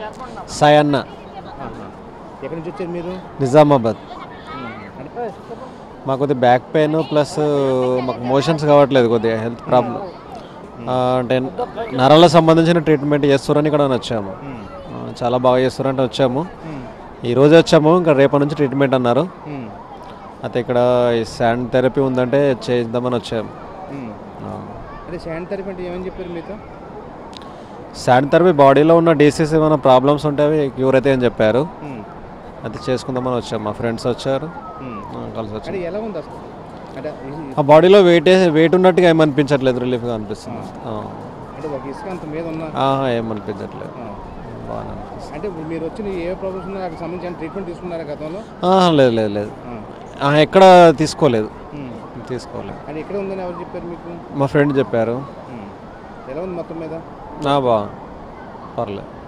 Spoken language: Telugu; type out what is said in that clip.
సాయన్న ఆహా. ఎక్కడి నుంచి వచ్చారు మీరు నిజామాబాద్ అంటే మాకు కొద్దిగా బ్యాక్ పెయిన్ ప్లస్ మాకు మోషన్స్ కావట్లేదు కొద్దిగా హెల్త్ ప్రాబ్లం అంటే నరాలకు సంబంధించిన ట్రీట్మెంట్ చేస్తారని ఇక్కడ వచ్చాము ఉమ్, ఆ, చాలా బాగా చేస్తారంటే వచ్చాము ఉమ్, ఈ రోజు వచ్చాము ఇంకా రేపటి నుంచి ట్రీట్మెంట్ అన్నారు ఉమ్, అయితే ఇక్కడ ఈ శాండ్ థెరపీ ఉందంటే చేద్దామని వచ్చాము ఉమ్. ఆ. అంటే శాండ్ థెరపీ అంటే ఏమని చెప్పారు మీతో శాండ్ థెరపీ బాడీలో ఉన్న డిసీజ్ ఏమైనా ప్రాబ్లమ్స్ ఉంటే అవి క్యూర్ అయితే అని చెప్పారు ఉమ్, అయితే చేసుకుందామని వచ్చాము మా ఫ్రెండ్స్ వచ్చారు ఉమ్. ఆ, కలిసి అంటే వచ్చాము ఎలా ఉంది అసలు అంటే ఇది- ఆ బాడీలో వెయిట్ వెయిట్ ఉన్నట్టుగా ఏమనిపించట్లేదు రిలీఫ్గా అనిపిస్తుంది ఆ. అంటే ఒక ఇసుక అంత మీద ఉన్న ఆహా, ఏమనిపించట్లేదు ఆ. బాగానే అనిపిస్తుంది అంటే ఇప్పుడు మీరు వచ్చిన ఏ ప్రాబ్లమ్స్ ఉన్నాయో వాటికి సంబంధించిన ట్రీట్మెంట్ తీసుకున్నారా గతంలో ఆహా, లేదు లేదు లేదు ఆ. ఆహా, ఎక్కడ తీసుకోలేదు ఉమ్. తీసుకోలేదు అంటే ఎక్కడ ఉందని ఎవరు చెప్పారు మీకు మా ఫ్రెండ్ చెప్పారు ఉమ్. ఎలా ఉంది మొత్తం మీద ఆ, బా పర్లేదు